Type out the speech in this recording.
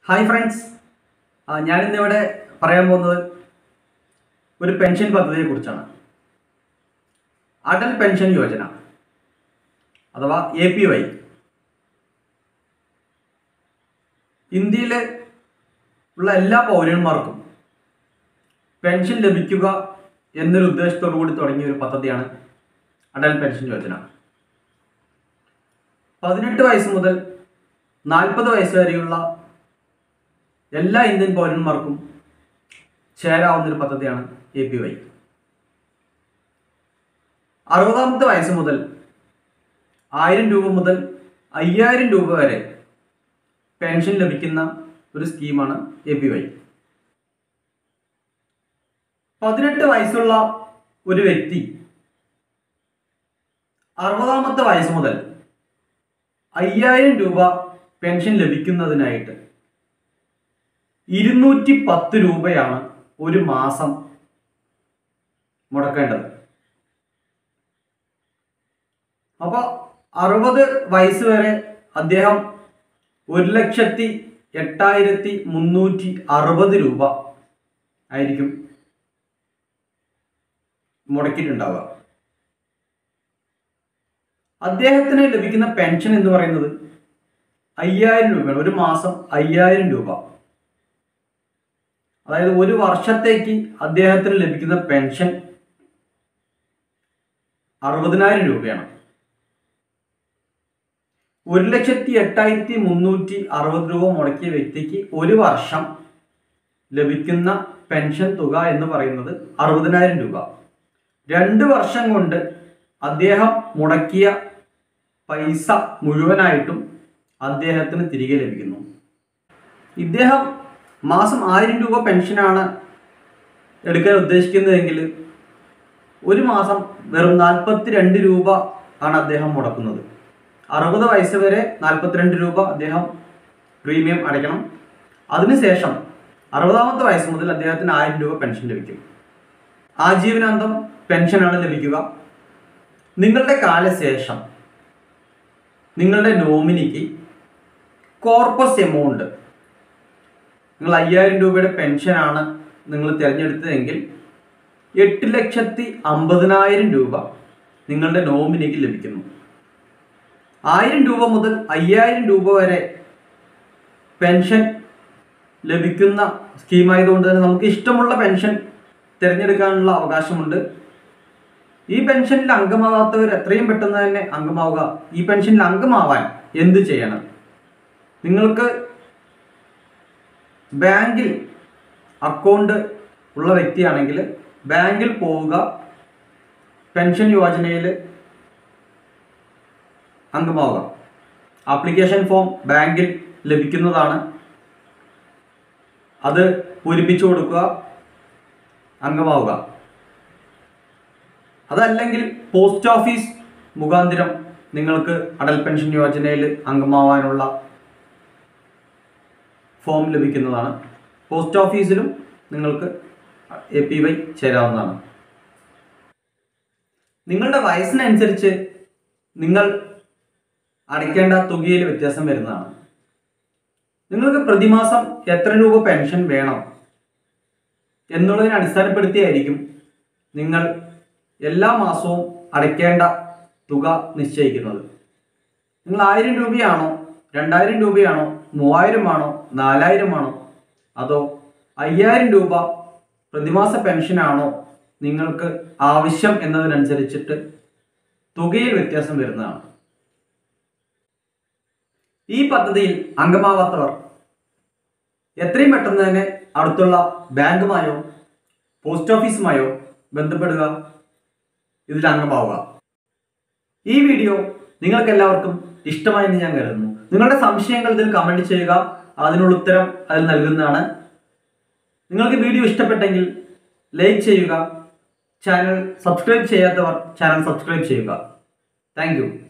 hi friends ഞാനിന്നിവിടെ പറയാൻ പോകുന്നത് ഒരു പെൻഷൻ പദ്ധതിയെ കുറിച്ചാണ് അടൽ പെൻഷൻ യോജന അഥവാ എ പി വൈ ഇന്ത്യയിലെ ഉള്ള എല്ലാ പൗരന്മാർക്കും പെൻഷൻ ലഭിക്കുക എന്നൊരു ഉദ്ദേശത്തോടു കൂടി തുടങ്ങിയ ഒരു പദ്ധതിയാണ് അടൽ പെൻഷൻ യോജന പതിനെട്ട് വയസ്സ് മുതൽ നാൽപ്പത് വയസ്സ് വരെയുള്ള എല്ലാ ഇന്ത്യൻ പൗരന്മാർക്കും ചേരാവുന്ന ഒരു പദ്ധതിയാണ് എ പി വൈ അറുപതാമത്തെ വയസ്സ് മുതൽ ആയിരം രൂപ മുതൽ അയ്യായിരം രൂപ വരെ പെൻഷൻ ലഭിക്കുന്ന ഒരു സ്കീമാണ് എ പി വൈ പതിനെട്ട് വയസ്സുള്ള ഒരു വ്യക്തി അറുപതാമത്തെ വയസ്സ് മുതൽ അയ്യായിരം രൂപ പെൻഷൻ ലഭിക്കുന്നതിനായിട്ട് ഇരുന്നൂറ്റി പത്ത് രൂപയാണ് ഒരു മാസം മുടക്കേണ്ടത് അപ്പോൾ അറുപത് വയസ്സ് വരെ അദ്ദേഹം ഒരു ലക്ഷത്തി എട്ടായിരത്തി മുന്നൂറ്റി അറുപത് രൂപ ആയിരിക്കും മുടക്കിയിട്ടുണ്ടാവുക അദ്ദേഹത്തിന് ലഭിക്കുന്ന പെൻഷൻ എന്ന് പറയുന്നത് അയ്യായിരം രൂപയാണ് ഒരു മാസം അയ്യായിരം രൂപ അതായത് ഒരു വർഷത്തേക്ക് അദ്ദേഹത്തിന് ലഭിക്കുന്ന പെൻഷൻ അറുപതിനായിരം രൂപയാണ് ഒരു ലക്ഷത്തി എട്ടായിരത്തി മുന്നൂറ്റി അറുപത് രൂപ മുടക്കിയ വ്യക്തിക്ക് ഒരു വർഷം ലഭിക്കുന്ന പെൻഷൻ തുക എന്ന് പറയുന്നത് അറുപതിനായിരം രൂപ രണ്ട് വർഷം കൊണ്ട് അദ്ദേഹം മുടക്കിയ പൈസ മുഴുവനായിട്ടും അദ്ദേഹത്തിന് തിരികെ ലഭിക്കുന്നു ഇദ്ദേഹം മാസം ആയിരം രൂപ പെൻഷനാണ് എടുക്കാൻ ഉദ്ദേശിക്കുന്നതെങ്കിൽ ഒരു മാസം വെറും നാൽപ്പത്തി രണ്ട് രൂപ ആണ് അദ്ദേഹം മുടക്കുന്നത് അറുപത് വയസ്സ് വരെ നാൽപ്പത്തിരണ്ട് രൂപ അദ്ദേഹം പ്രീമിയം അടയ്ക്കണം അതിനുശേഷം അറുപതാമത്തെ വയസ്സ് മുതൽ അദ്ദേഹത്തിന് ആയിരം രൂപ പെൻഷൻ ലഭിക്കും ആജീവനാന്തം പെൻഷനാണ് ലഭിക്കുക നിങ്ങളുടെ കാലശേഷം നിങ്ങളുടെ നോമിനിക്ക് കോർപ്പസ് എമൗണ്ട് നിങ്ങൾ അയ്യായിരം രൂപയുടെ പെൻഷനാണ് നിങ്ങൾ തിരഞ്ഞെടുത്തതെങ്കിൽ എട്ട് ലക്ഷത്തി അമ്പതിനായിരം രൂപ നിങ്ങളുടെ നോമിനിക്ക് ലഭിക്കുന്നു ആയിരം രൂപ മുതൽ അയ്യായിരം രൂപ വരെ പെൻഷൻ ലഭിക്കുന്ന സ്കീമായതുകൊണ്ട് തന്നെ നമുക്ക് ഇഷ്ടമുള്ള പെൻഷൻ തിരഞ്ഞെടുക്കാനുള്ള അവകാശമുണ്ട് ഈ പെൻഷനിൽ അംഗമാകാത്തവർ എത്രയും പെട്ടെന്ന് തന്നെ അംഗമാവുക ഈ പെൻഷനിൽ അംഗമാവാൻ എന്ത് ചെയ്യണം നിങ്ങൾക്ക് ബാങ്കിൽ അക്കൗണ്ട് ഉള്ള വ്യക്തിയാണെങ്കിൽ ബാങ്കിൽ പോവുക പെൻഷൻ യോജനയിൽ അംഗമാവുക ആപ്ലിക്കേഷൻ ഫോം ബാങ്കിൽ ലഭിക്കുന്നതാണ് അത് പൂരിപ്പിച്ചു കൊടുക്കുക അംഗമാവുക അതല്ലെങ്കിൽ പോസ്റ്റ് ഓഫീസ് മുഖാന്തിരം നിങ്ങൾക്ക് അടൽ പെൻഷൻ യോജനയിൽ അംഗമാവാനുള്ള ഫോം ലഭിക്കുന്നതാണ് പോസ്റ്റ് ഓഫീസിലും നിങ്ങൾക്ക് എ പി വൈ ചേരാവുന്നതാണ് നിങ്ങളുടെ വയസ്സിനനുസരിച്ച് നിങ്ങൾ അടയ്ക്കേണ്ട തുകയിൽ വ്യത്യാസം വരുന്നതാണ് നിങ്ങൾക്ക് പ്രതിമാസം എത്ര രൂപ പെൻഷൻ വേണം എന്നുള്ളതിനെ അടിസ്ഥാനപ്പെടുത്തിയായിരിക്കും നിങ്ങൾ എല്ലാ മാസവും അടയ്ക്കേണ്ട തുക നിശ്ചയിക്കുന്നത് നിങ്ങൾ ആയിരം രൂപയാണോ രണ്ടായിരം രൂപയാണോ മൂവായിരം ആണോ നാലായിരം ആണോ അതോ അയ്യായിരം രൂപ പ്രതിമാസ പെൻഷനാണോ നിങ്ങൾക്ക് ആവശ്യം എന്നതിനനുസരിച്ചിട്ട് തുകയിൽ വ്യത്യാസം വരുന്നതാണ് ഈ പദ്ധതിയിൽ അംഗമാവാത്തവർ എത്രയും പെട്ടെന്ന് തന്നെ അടുത്തുള്ള ബാങ്കുമായോ പോസ്റ്റ് ഓഫീസുമായോ ബന്ധപ്പെടുക ഇതിൽ അംഗമാവുക ഈ വീഡിയോ നിങ്ങൾക്ക് എല്ലാവർക്കും ഇഷ്ടമായെന്ന് ഞാൻ കരുതുന്നു നിങ്ങളുടെ സംശയങ്ങൾ ഇതിൽ കമന്റ് ചെയ്യുക അതിനുള്ള ഉത്തരം അതിൽ നൽകുന്നതാണ് നിങ്ങൾക്ക് വീഡിയോ ഇഷ്ടപ്പെട്ടെങ്കിൽ ലൈക്ക് ചെയ്യുക ചാനൽ സബ്സ്ക്രൈബ് ചെയ്യാത്തവർ ചാനൽ സബ്സ്ക്രൈബ് ചെയ്യുക താങ്ക്